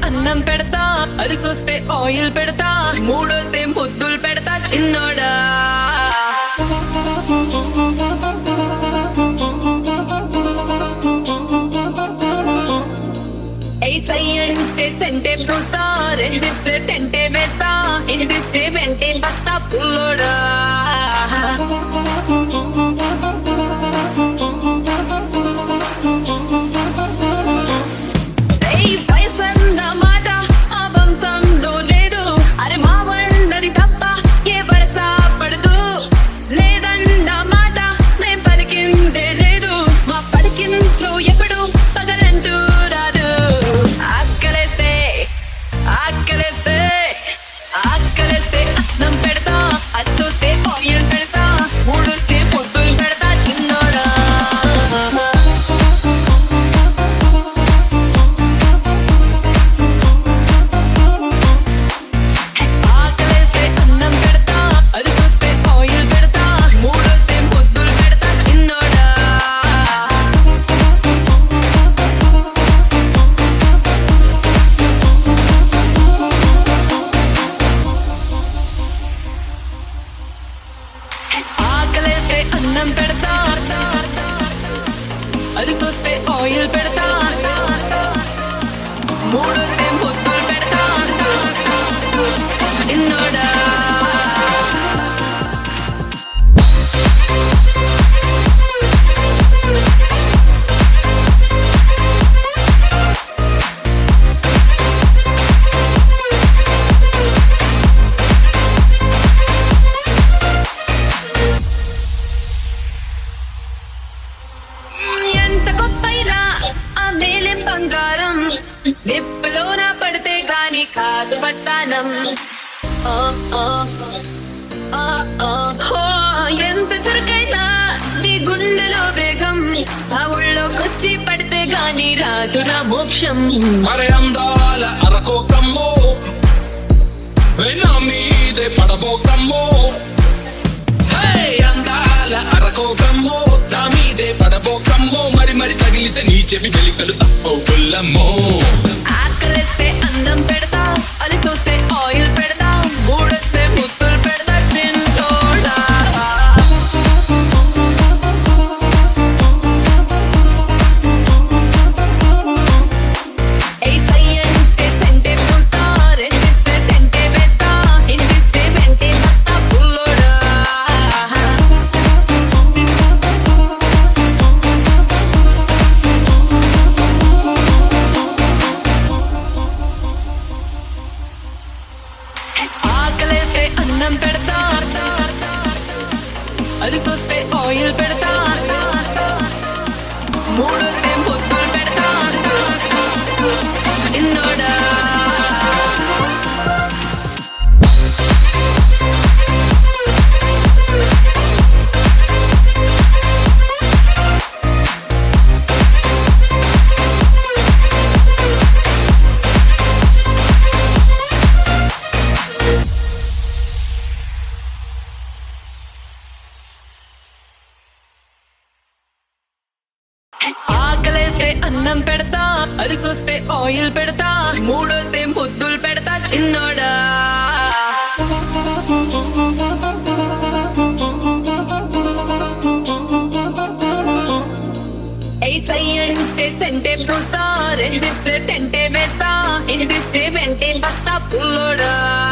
అన్నం పెడతా అరిసొస్తే ఆయిల్ పెడతా మూడొస్తే ముద్దులు పెడతా చిన్నోడా అంటే సెంటే పూస్తా రెండిస్తే టెంటే వేస్తా ఇంటిస్తే వెంటే బస్తా పుల్లోడా ఏయ్ వయసన్న మాట ఆ వంశంలో లేదు అరే మా వండని తప్ప ఏ వరస పడదు లేదన్న మాట మేం పలికిందే లేదు మా పలికింట్లో ఎప్పుడు పగలంటూ రాదు ఆకలేస్తే ఆకలేస్తే ఆకలేస్తే అన్నం పెడతా అది చూస్తే ఆయిల్ పెడతా మూడొస్తే పొద్దులు పెడతా చిన్నోడా ఆకలేస్తే అన్నం పెడతా అది చూస్తే ఆయిల్ పెడతా మూడొస్తే ముద్దులు పెడతా చిన్నోడా ఆకలేస్తే అన్నం పెడతా అది చూస్తే ఆయిల్ పెడతా మూడొస్తే ముద్దులు పెడతా చిన్నోడా ఎంత గొప్పైనా ఆ మేలే బంగారం నిప్పులోన పడితే గాని కాదు పట్టానం ఓ, ఓ, ఓ, ఓ, ఓ, ఎంత చురుకైనా నీ గుండెలో వేగం ఆ ఊళ్ళోకొచ్చి పడితే గాని రాదు నా మోక్షం అరే అందాల అరకోకమ్మో నా మీదే పడబోకమ్మో హే అందాల అరకోకమ్మో నా మీదే పడబోకమ్మో మరి మరి తగిలితే నీ చెవి వెలికలు తప్పో పుల్లమ్మో ఆకలిస్తే అన్నం పెడతా అలిసొస్తే ఆయిల్ పెడతా మూడొస్తే ముత్తులు పెడతా చిన్నోడా ఏయ్ సై అంటే సెంటే పూస్తా రెండిస్తే టెంటే వేస్తా ఇంటిస్తే వెంటే వస్తా పుల్లోడా ఆకలేస్తే అన్నం పెడతా అది చూస్తే ఆయిల్ పెడతా మూడొస్తే ముద్దులు పెడతా చిన్నోడా ఆకలేస్తే అన్నం పెడతా అది చూస్తే ఆయిల్ పెడతా మూడొస్తే ముద్దులు పెడతా చిన్నోడా ఏయ్ సై అంటే సెంటే పూస్తా రెండిస్తే టెంటే వేస్తా ఇంటిస్తే వెంటే బస్తా పుల్లోడా